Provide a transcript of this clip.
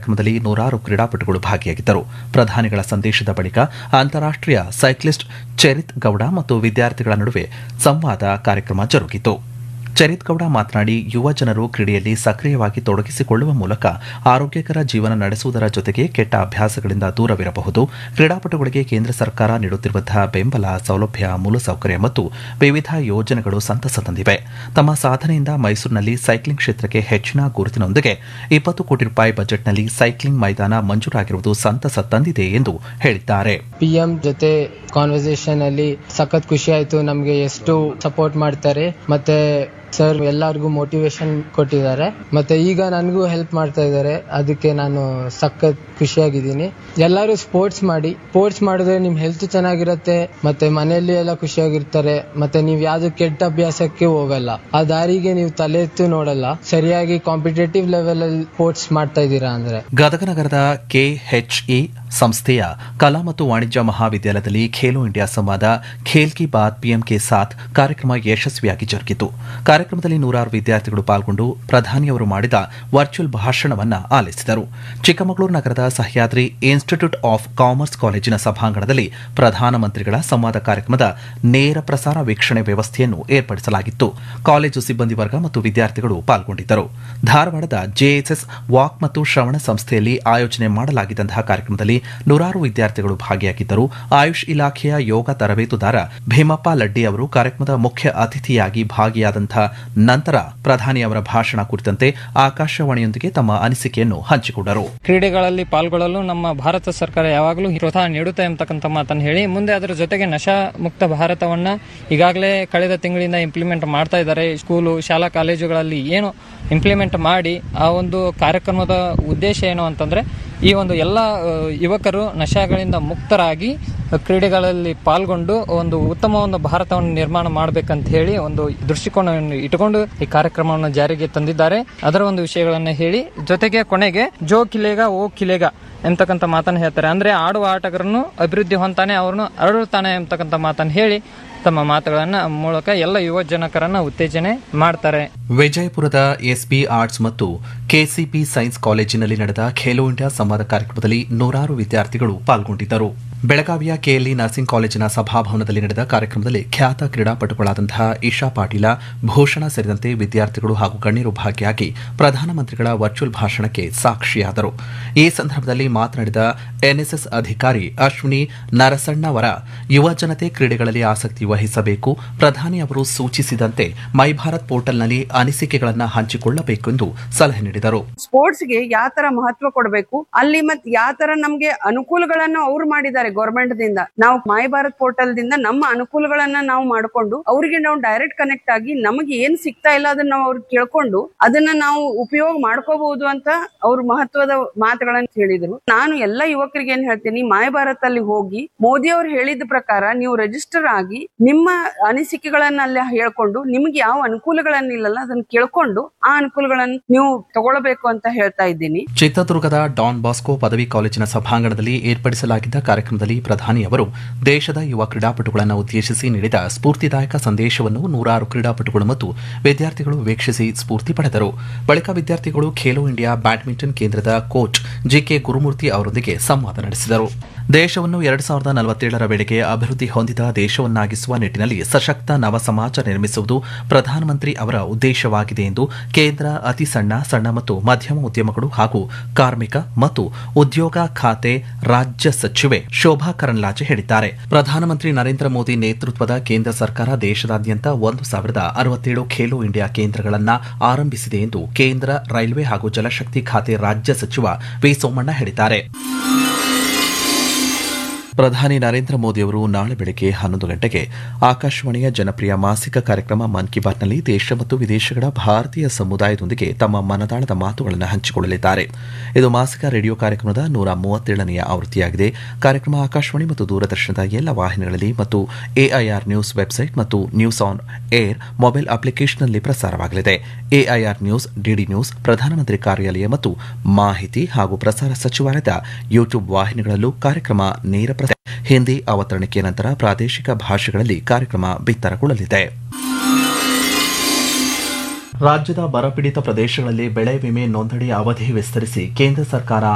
ಕಾರ್ಯಕ್ರಮದಲ್ಲಿ ನೂರಾರು ಕ್ರೀಡಾಪಟುಗಳು ಭಾಗಿಯಾಗಿದ್ದರು ಪ್ರಧಾನಿಗಳ ಸಂದೇಶದ ಬಳಿಕ ಅಂತಾರಾಷ್ಟೀಯ ಸೈಕ್ಲಿಸ್ಟ್ ಚರಿತ್ ಗೌಡ ಮತ್ತು ವಿದ್ಯಾರ್ಥಿಗಳ ನಡುವೆ ಸಂವಾದ ಕಾರ್ಯಕ್ರಮ ಜರುಗಿತು ಚರಿತ್ ಗೌಡ ಮಾತನಾಡಿ ಯುವ ಜನರು ಕ್ರೀಡೆಯಲ್ಲಿ ಸಕ್ರಿಯವಾಗಿ ತೊಡಗಿಸಿಕೊಳ್ಳುವ ಮೂಲಕ ಆರೋಗ್ಯಕರ ಜೀವನ ನಡೆಸುವುದರ ಜೊತೆಗೆ ಕೆಟ್ಟ ಅಭ್ಯಾಸಗಳಿಂದ ದೂರವಿರಬಹುದು ಕ್ರೀಡಾಪಟುಗಳಿಗೆ ಕೇಂದ್ರ ಸರ್ಕಾರ ನೀಡುತ್ತಿರುವಂತಹ ಬೆಂಬಲ ಸೌಲಭ್ಯ ಮೂಲಸೌಕರ್ಯ ಮತ್ತು ವಿವಿಧ ಯೋಜನೆಗಳು ಸಂತಸ ತಂದಿವೆ ತಮ್ಮ ಸಾಧನೆಯಿಂದ ಮೈಸೂರಿನಲ್ಲಿ ಸೈಕ್ಲಿಂಗ್ ಕ್ಷೇತ್ರಕ್ಕೆ ಹೆಚ್ಚಿನ ಗುರುತಿನೊಂದಿಗೆ ಇಪ್ಪತ್ತು ಕೋಟಿ ರೂಪಾಯಿ ಬಜೆಟ್ನಲ್ಲಿ ಸೈಕ್ಲಿಂಗ್ ಮೈದಾನ ಮಂಜೂರಾಗಿರುವುದು ಸಂತಸ ತಂದಿದೆ ಎಂದು ಹೇಳಿದ್ದಾರೆ ಪಿ ಎಂ ಜೊತೆ ಕಾನ್ವರ್ಸೇಷನ್ ಅಲ್ಲಿ ಸಖತ್ ಖುಷಿ ಆಯ್ತು ನಮ್ಗೆ ಎಷ್ಟು ಸಪೋರ್ಟ್ ಮಾಡ್ತಾರೆ ಮತ್ತೆ ಸರ್ ಎಲ್ಲರಿಗೂ ಮೋಟಿವೇಶನ್ ಕೊಟ್ಟಿದ್ದಾರೆ ಮತ್ತೆ ಈಗ ನನಗೂ ಹೆಲ್ಪ್ ಮಾಡ್ತಾ ಇದ್ದಾರೆ ಅದಕ್ಕೆ ನಾನು ಸಖತ್ ಖುಷಿಯಾಗಿದ್ದೀನಿ ಎಲ್ಲರೂ ಸ್ಪೋರ್ಟ್ಸ್ ಮಾಡಿ ಸ್ಪೋರ್ಟ್ಸ್ ಮಾಡಿದ್ರೆ ನಿಮ್ ಹೆಲ್ತ್ ಚೆನ್ನಾಗಿರುತ್ತೆ ಮತ್ತೆ ಮನೆಯಲ್ಲಿ ಎಲ್ಲ ಖುಷಿಯಾಗಿರ್ತಾರೆ ಮತ್ತೆ ನೀವು ಯಾವ್ದು ಕೆಟ್ಟ ಅಭ್ಯಾಸಕ್ಕೆ ಹೋಗಲ್ಲ ಆ ದಾರಿಗೆ ನೀವು ತಲೆ ಎತ್ತು ನೋಡಲ್ಲ ಸರಿಯಾಗಿ ಕಾಂಪಿಟೇಟಿವ್ ಲೆವೆಲ್ ಅಲ್ಲಿ ಸ್ಪೋರ್ಟ್ಸ್ ಮಾಡ್ತಾ ಇದ್ದೀರಾ ಅಂದ್ರೆ ಗದಗ ನಗರದ ಕೆಎಚ್ಇ ಸಂಸ್ಥೆಯ ಕಲಾ ಮತ್ತು ವಾಣಿಜ್ಯ ಮಹಾವಿದ್ಯಾಲಯದಲ್ಲಿ ಖೇಲೋ ಇಂಡಿಯಾ ಸಂವಾದ ಖೇಲ್ ಕಿ ಬಾತ್ ಪಿಎಂ ಕೆ ಸಾಥ್ ಕಾರ್ಯಕ್ರಮ ಯಶಸ್ವಿಯಾಗಿ ಜರುಗಿತು ಕಾರ್ಯಕ್ರಮದಲ್ಲಿ ನೂರಾರು ವಿದ್ಯಾರ್ಥಿಗಳು ಪಾಲ್ಗೊಂಡು ಪ್ರಧಾನಿಯವರು ಮಾಡಿದ ವರ್ಚುವಲ್ ಭಾಷಣವನ್ನ ಆಲಿಸಿದರು ಚಿಕ್ಕಮಗಳೂರು ನಗರದ ಸಹ್ಯಾದ್ರಿ ಇನ್ಸ್ಟಿಟ್ಯೂಟ್ ಆಫ್ ಕಾಮರ್ಸ್ ಕಾಲೇಜಿನ ಸಭಾಂಗಣದಲ್ಲಿ ಪ್ರಧಾನಮಂತ್ರಿಗಳ ಸಂವಾದ ಕಾರ್ಯಕ್ರಮದ ನೇರ ಪ್ರಸಾರ ವೀಕ್ಷಣೆ ವ್ಯವಸ್ಥೆಯನ್ನು ಏರ್ಪಡಿಸಲಾಗಿತ್ತು ಕಾಲೇಜು ಸಿಬ್ಬಂದಿ ವರ್ಗ ಮತ್ತು ವಿದ್ಯಾರ್ಥಿಗಳು ಪಾಲ್ಗೊಂಡಿದ್ದರು ಧಾರವಾಡದ ಜೆಎಸ್ಎಸ್ ವಾಕ್ ಮತ್ತು ಶ್ರವಣ ಸಂಸ್ಥೆಯಲ್ಲಿ ಆಯೋಜನೆ ಮಾಡಲಾಗಿದ್ದಂತಹ ಕಾರ್ಯಕ್ರಮದಲ್ಲಿ ನೂರಾರು ವಿದ್ಯಾರ್ಥಿಗಳು ಭಾಗಿಯಾಗಿದ್ದರು ಆಯುಷ್ ಇಲಾಖೆಯ ಯೋಗ ತರಬೇತುದಾರ ಭೀಮಪ್ಪ ಲಡ್ಡಿ ಅವರು ಕಾರ್ಯಕ್ರಮದ ಮುಖ್ಯ ಅತಿಥಿಯಾಗಿ ಭಾಗಿಯಾದಂತಹ ನಂತರ ಪ್ರಧಾನಿ ಅವರ ಭಾಷಣ ಕುರಿತಂತೆ ಆಕಾಶವಾಣಿಯೊಂದಿಗೆ ತಮ್ಮ ಅನಿಸಿಕೆಯನ್ನು ಹಂಚಿಕೊಂಡರು ಕ್ರೀಡೆಗಳಲ್ಲಿ ಪಾಲ್ಗೊಳ್ಳಲು ನಮ್ಮ ಭಾರತ ಸರ್ಕಾರ ಯಾವಾಗಲೂ ಪ್ರೋತ್ಸಾಹ ನೀಡುತ್ತೆ ಅಂತಕ್ಕಂಥ ಮಾತನ್ನು ಹೇಳಿ ಮುಂದೆ ಅದರ ಜೊತೆಗೆ ನಶಾ ಮುಕ್ತ ಭಾರತವನ್ನ ಈಗಾಗಲೇ ಕಳೆದ ತಿಂಗಳಿಂದ ಇಂಪ್ಲಿಮೆಂಟ್ ಮಾಡ್ತಾ ಇದ್ದಾರೆ ಸ್ಕೂಲು ಶಾಲಾ ಕಾಲೇಜುಗಳಲ್ಲಿ ಏನು ಇಂಪ್ಲಿಮೆಂಟ್ ಮಾಡಿ ಆ ಒಂದು ಕಾರ್ಯಕ್ರಮದ ಉದ್ದೇಶ ಏನು ಅಂತಂದ್ರೆ ಈ ಒಂದು ಎಲ್ಲ ಆ, ಯುವಕರು ನಶಾಗಳಿಂದ ಮುಕ್ತರಾಗಿ ಕ್ರೀಡೆಗಳಲ್ಲಿ ಪಾಲ್ಗೊಂಡು ಒಂದು ಉತ್ತಮ ಒಂದು ಭಾರತವನ್ನು ನಿರ್ಮಾಣ ಮಾಡಬೇಕಂತ ಹೇಳಿ ಒಂದು ದೃಷ್ಟಿಕೋನವನ್ನು ಇಟ್ಟುಕೊಂಡು ಈ ಕಾರ್ಯಕ್ರಮವನ್ನು ಜಾರಿಗೆ ತಂದಿದ್ದಾರೆ ಅದರ ಒಂದು ವಿಷಯಗಳನ್ನು ಹೇಳಿ ಜೊತೆಗೆ ಕೊನೆಗೆ ಜೋ ಕಿಲೇಗ ಓ ಕಿಲೇಗ ಎಂತಕ್ಕಂಥ ಮಾತನ್ನು ಹೇಳ್ತಾರೆ ಅಂದ್ರೆ ಆಡುವ ಆಟಗಾರನು ಅಭಿವೃದ್ಧಿ ಹೊಂತಾನೆ ಅವ್ರನ್ನು ಅರಳುತ್ತಾನೆ ಎಂತಕ್ಕಂಥ ಮಾತನ್ನು ಹೇಳಿ ತಮ್ಮ ಮಾತುಗಳನ್ನ ಮೂಲಕ ಎಲ್ಲ ಯುವ ಜನಕರನ್ನ ಉತ್ತೇಜನೆ ಮಾಡ್ತಾರೆ ವಿಜಯಪುರದ ಎಸ್ಬಿ ಆರ್ಟ್ಸ್ ಮತ್ತು ಕೆಸಿಪಿ ಸೈನ್ಸ್ ಕಾಲೇಜಿನಲ್ಲಿ ನಡೆದ ಖೇಲೋ ಇಂಡಿಯಾ ಸಂವಾದ ಕಾರ್ಯಕ್ರಮದಲ್ಲಿ ನೂರಾರು ವಿದ್ಯಾರ್ಥಿಗಳು ಪಾಲ್ಗೊಂಡಿದ್ದರು ಬೆಳಗಾವಿಯ ಕೆಎಲ್ಇ ನರ್ಸಿಂಗ್ ಕಾಲೇಜಿನ ಸಭಾಭವನದಲ್ಲಿ ನಡೆದ ಕಾರ್ಯಕ್ರಮದಲ್ಲಿ ಖ್ಯಾತ ಕ್ರೀಡಾಪಟುಗಳಾದಂತಹ ಇಶಾ ಪಾಟೀಲ ಭೂಷಣ ಸೇರಿದಂತೆ ವಿದ್ಯಾರ್ಥಿಗಳು ಹಾಗೂ ಗಣ್ಯರು ಭಾಗಿಯಾಗಿ ಪ್ರಧಾನಮಂತ್ರಿಗಳ ವರ್ಚುವಲ್ ಭಾಷಣಕ್ಕೆ ಸಾಕ್ಷಿಯಾದರು ಈ ಸಂದರ್ಭದಲ್ಲಿ ಮಾತನಾಡಿದ ಎನ್ಎಸ್ಎಸ್ ಅಧಿಕಾರಿ ಅಶ್ವಿನಿ ನರಸಣ್ಣವರ ಯುವ ಜನತೆ ಕ್ರೀಡೆಗಳಲ್ಲಿ ಆಸಕ್ತಿ ವಹಿಸಬೇಕು ಪ್ರಧಾನಿ ಅವರು ಸೂಚಿಸಿದಂತೆ ಮೈ ಭಾರತ್ ಪೋರ್ಟಲ್ನಲ್ಲಿ ಅನಿಸಿಕೆಗಳನ್ನು ಹಂಚಿಕೊಳ್ಳಬೇಕೆಂದು ಸಲಹೆ ನೀಡಿದರು ಸ್ಪೋರ್ಟ್ಸ್ಗೆ ಯಾವ ತರ ಮಹತ್ವ ಕೊಡಬೇಕು ಅಲ್ಲಿ ಮತ್ ಯಾವ ತರ ನಮ್ಗೆ ಅನುಕೂಲಗಳನ್ನು ಅವ್ರು ಮಾಡಿದ್ದಾರೆ ಗೌರ್ಮೆಂಟ್ ದಿಂದ ನಾವು ಮೈ ಭಾರತ್ ಪೋರ್ಟಲ್ ದಿಂದ ನಮ್ಮ ಅನುಕೂಲಗಳನ್ನ ನಾವು ಮಾಡ್ಕೊಂಡು ಅವ್ರಿಗೆ ನಾವು ಡೈರೆಕ್ಟ್ ಕನೆಕ್ಟ್ ಆಗಿ ನಮಗೆ ಏನ್ ಸಿಗ್ತಾ ಇಲ್ಲ ಅದನ್ನ ನಾವು ಅವ್ರಿಗೆ ಕೇಳ್ಕೊಂಡು ಅದನ್ನ ನಾವು ಉಪಯೋಗ ಮಾಡ್ಕೋಬಹುದು ಅಂತ ಅವ್ರು ಮಹತ್ವದ ಮಾತುಗಳನ್ನ ಹೇಳಿದ್ರು ನಾನು ಎಲ್ಲ ಯುವಕರಿಗೆ ಏನ್ ಹೇಳ್ತೀನಿ ಮೈ ಭಾರತ್ ಅಲ್ಲಿ ಹೋಗಿ ಮೋದಿ ಅವ್ರು ಹೇಳಿದ ಪ್ರಕಾರ ನೀವು ರಿಜಿಸ್ಟರ್ ಆಗಿ ನಿಮ್ಮ ಅನಿಸಿಕೆಗಳನ್ನ ಅಲ್ಲಿ ಹೇಳ್ಕೊಂಡು ನಿಮ್ಗೆ ಯಾವ ಅನುಕೂಲಗಳನ್ನಿಲ್ಲಲ್ಲ ಅದನ್ನ ಕೇಳ್ಕೊಂಡು ಆ ಅನುಕೂಲಗಳನ್ನು ನೀವು ತಗೊಳ್ಬೇಕು ಅಂತ ಹೇಳ್ತಾ ಇದ್ದೀನಿ ಚಿತ್ರದುರ್ಗದ ಡಾನ್ ಬಾಸ್ಕೋ ಪದವಿ ಕಾಲೇಜಿನ ಸಭಾಂಗಣದಲ್ಲಿ ಏರ್ಪಡಿಸಲಾಗಿದ್ದ ಕಾರ್ಯಕ್ರಮದಲ್ಲಿ ಪ್ರಧಾನಿ ಅವರು ದೇಶದ ಯುವ ಕ್ರೀಡಾಪಟುಗಳನ್ನು ಉದ್ದೇಶಿಸಿ ನೀಡಿದ ಸ್ಫೂರ್ತಿದಾಯಕ ಸಂದೇಶವನ್ನು ನೂರಾರು ಕ್ರೀಡಾಪಟುಗಳು ಮತ್ತು ವಿದ್ಯಾರ್ಥಿಗಳು ವೀಕ್ಷಿಸಿ ಸ್ಫೂರ್ತಿ ಪಡೆದರು ಬಳಿಕ ವಿದ್ಯಾರ್ಥಿಗಳು ಖೇಲೋ ಇಂಡಿಯಾ ಬ್ಯಾಡ್ಮಿಂಟನ್ ಕೇಂದ್ರದ ಕೋಚ್ ಜಿಕೆ ಗುರುಮೂರ್ತಿ ಅವರೊಂದಿಗೆ ಸಂವಾದ ನಡೆಸಿದರು ದೇಶವನ್ನು ಎರಡ್ ಸಾವಿರದ ನಲವತ್ತೇಳರ ವೇಳೆಗೆ ಅಭಿವೃದ್ಧಿ ಹೊಂದಿದ ದೇಶವನ್ನಾಗಿಸುವ ನಿಟ್ಟಿನಲ್ಲಿ ಸಶಕ್ತ ನವ ಸಮಾಜ ನಿರ್ಮಿಸುವುದು ಪ್ರಧಾನಮಂತ್ರಿ ಅವರ ಉದ್ದೇಶವಾಗಿದೆ ಎಂದು ಕೇಂದ್ರ ಅತಿ ಸಣ್ಣ ಸಣ್ಣ ಮತ್ತು ಮಧ್ಯಮ ಉದ್ಯಮಗಳು ಹಾಗೂ ಕಾರ್ಮಿಕ ಮತ್ತು ಉದ್ಯೋಗ ಖಾತೆ ರಾಜ್ಯ ಸಚಿವೆ ಶೋಭಾ ಕರಂದ್ಲಾಜೆ ಹೇಳಿದ್ದಾರೆ ಪ್ರಧಾನಮಂತ್ರಿ ನರೇಂದ್ರ ಮೋದಿ ನೇತೃತ್ವದ ಕೇಂದ್ರ ಸರ್ಕಾರ ದೇಶದಾದ್ಯಂತ ಒಂದು ಸಾವಿರದ ಅರವತ್ತೇಳು ಖೇಲೋ ಇಂಡಿಯಾ ಕೇಂದ್ರಗಳನ್ನು ಆರಂಭಿಸಿದೆ ಎಂದು ಕೇಂದ್ರ ರೈಲ್ವೆ ಹಾಗೂ ಜಲಶಕ್ತಿ ಖಾತೆ ರಾಜ್ಯ ಸಚಿವ ವಿ ಸೋಮಣ್ಣ ಹೇಳಿದ್ದಾರೆ ಪ್ರಧಾನಿ ನರೇಂದ್ರ ಮೋದಿಯವರು ನಾಳೆ ಬೆಳಗ್ಗೆ ಹನ್ನೊಂದು ಗಂಟೆಗೆ ಆಕಾಶವಾಣಿಯ ಜನಪ್ರಿಯ ಮಾಸಿಕ ಕಾರ್ಯಕ್ರಮ ಮನ್ ಕಿ ಬಾತ್ನಲ್ಲಿ ದೇಶ ಮತ್ತು ವಿದೇಶಗಳ ಭಾರತೀಯ ಸಮುದಾಯದೊಂದಿಗೆ ತಮ್ಮ ಮನದಾಳದ ಮಾತುಗಳನ್ನು ಹಂಚಿಕೊಳ್ಳಲಿದ್ದಾರೆ ಇದು ಮಾಸಿಕ ರೇಡಿಯೋ ಕಾರ್ಯಕ್ರಮದ ನೂರ ಮೂವತ್ತೇಳನೆಯ ಆವೃತ್ತಿಯಾಗಿದೆ ಕಾರ್ಯಕ್ರಮ ಆಕಾಶವಾಣಿ ಮತ್ತು ದೂರದರ್ಶನದ ಎಲ್ಲ ವಾಹಿನಿಗಳಲ್ಲಿ ಮತ್ತು ಎಐಆರ್ ನ್ಯೂಸ್ ವೆಬ್ಸೈಟ್ ಮತ್ತು ನ್ಯೂಸ್ ಆನ್ ಏರ್ ಮೊಬೈಲ್ ಅಪ್ಲಿಕೇಶನ್ನಲ್ಲಿ ಪ್ರಸಾರವಾಗಲಿದೆ ಎಐಆರ್ ನ್ಯೂಸ್ ಡಿಡಿ ನ್ಯೂಸ್ ಪ್ರಧಾನಮಂತ್ರಿ ಕಾರ್ಯಾಲಯ ಮತ್ತು ಮಾಹಿತಿ ಹಾಗೂ ಪ್ರಸಾರ ಸಚಿವಾಲಯದ ಯೂಟ್ಯೂಬ್ ವಾಹಿನಿಗಳಲ್ಲೂ ಕಾರ್ಯಕ್ರಮ ನೇರ ಪ್ರಸಾರ ಹಿಂದಿ ಅವತರಣಿಕೆ ನಂತರ ಪ್ರಾದೇಶಿಕ ಭಾಷೆಗಳಲ್ಲಿ ಕಾರ್ಯಕ್ರಮ ಬಿತ್ತರಗೊಳ್ಳಲಿದೆ ರಾಜ್ಯದ ಬರಪೀಡಿತ ಪ್ರದೇಶಗಳಲ್ಲಿ ಬೆಳೆ ವಿಮೆ ನೋಂದಣಿ ಅವಧಿ ವಿಸ್ತರಿಸಿ ಕೇಂದ್ರ ಸರ್ಕಾರ